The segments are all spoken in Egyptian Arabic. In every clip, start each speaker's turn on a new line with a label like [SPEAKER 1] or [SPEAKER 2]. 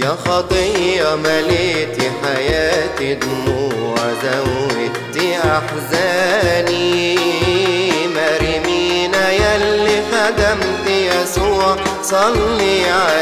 [SPEAKER 1] يا خطية مليت حياتي دموع زودت أحزاني مرمينا يلي خدمت يسوع صلي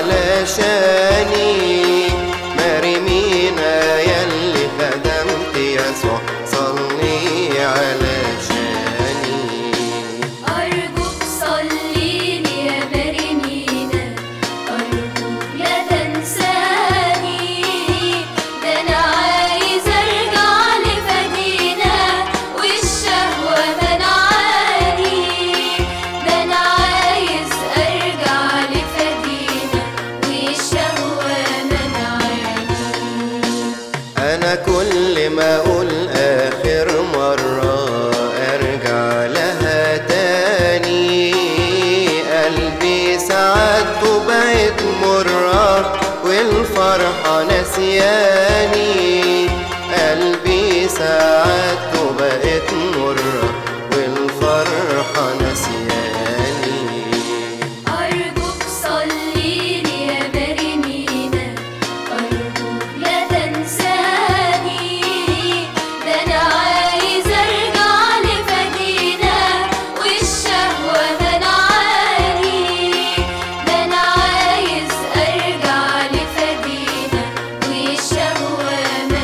[SPEAKER 1] علشاني مرمينا يلي خدمت يسوع صلي علشاني
[SPEAKER 2] أرجوك صليني يا مريمينا أرجوك لا تنساني ده أنا عايز أرجع لفدينا والشهوة منعاني ده أنا عايز أرجع لفدينا والشهوة منعاني
[SPEAKER 1] أنا كل ما أقول آخر مرة أرجع لها تاني قلبي سعادته بقت مرة والفرحة نسياني قلبي سعادته بقت مرة والفرحة نسياني
[SPEAKER 2] أرجوك صليني يا مريمينا أرجوك لا تنساني ده أنا عايز أرجع لفدينا والشهوة منعاني ده أنا عايز أرجع لفدينا والشهوة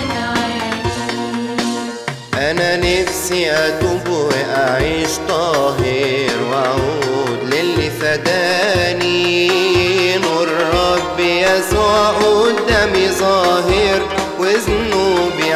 [SPEAKER 2] منعاني
[SPEAKER 1] أنا نفسي أتوب وأعيش طاهر وأعود للي فداني نور ربي يسوع قدامي ظاهر وذنوبي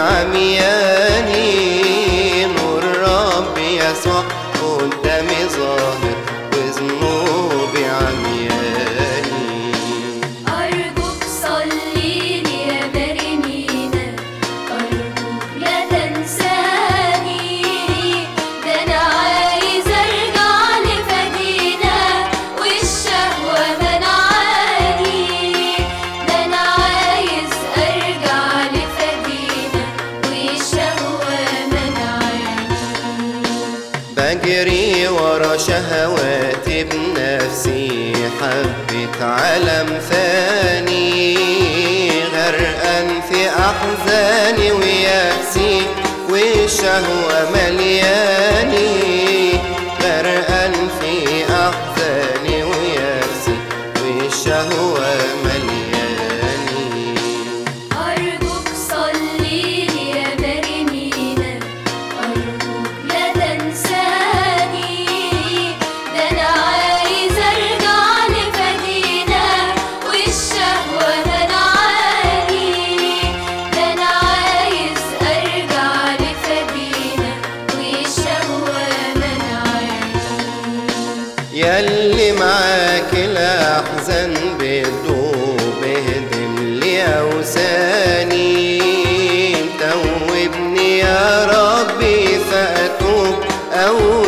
[SPEAKER 1] عمياني نور ربي يسوع قدامي ظاهر وذنوبي عمياني
[SPEAKER 2] أرجوك صليني يا مريمينا أرجوك لا تنساني ده أنا عايز أرجع لفدينا والشهوة منعاني ده أنا عايز أرجع لفدينا والشهوة منعاني
[SPEAKER 1] بجري ورا شهواتي بنفسي حبة عالم ثاني غرقان في أحزاني ويأسي والشهوة ملياني غرقان في أحزاني ويأسي والشهوة ملياني
[SPEAKER 2] أرجوك صليني يا مريمينا أرجوك لا تنساني ده أنا عايز أرجع لفدينا والشهوة منعاني ده أنا عايز أرجع لفدينا والشهوة منعاني
[SPEAKER 1] ياللي معاك الأحزان بتدوب اهدم لي أوساني توبني يا ربي فأتوب أو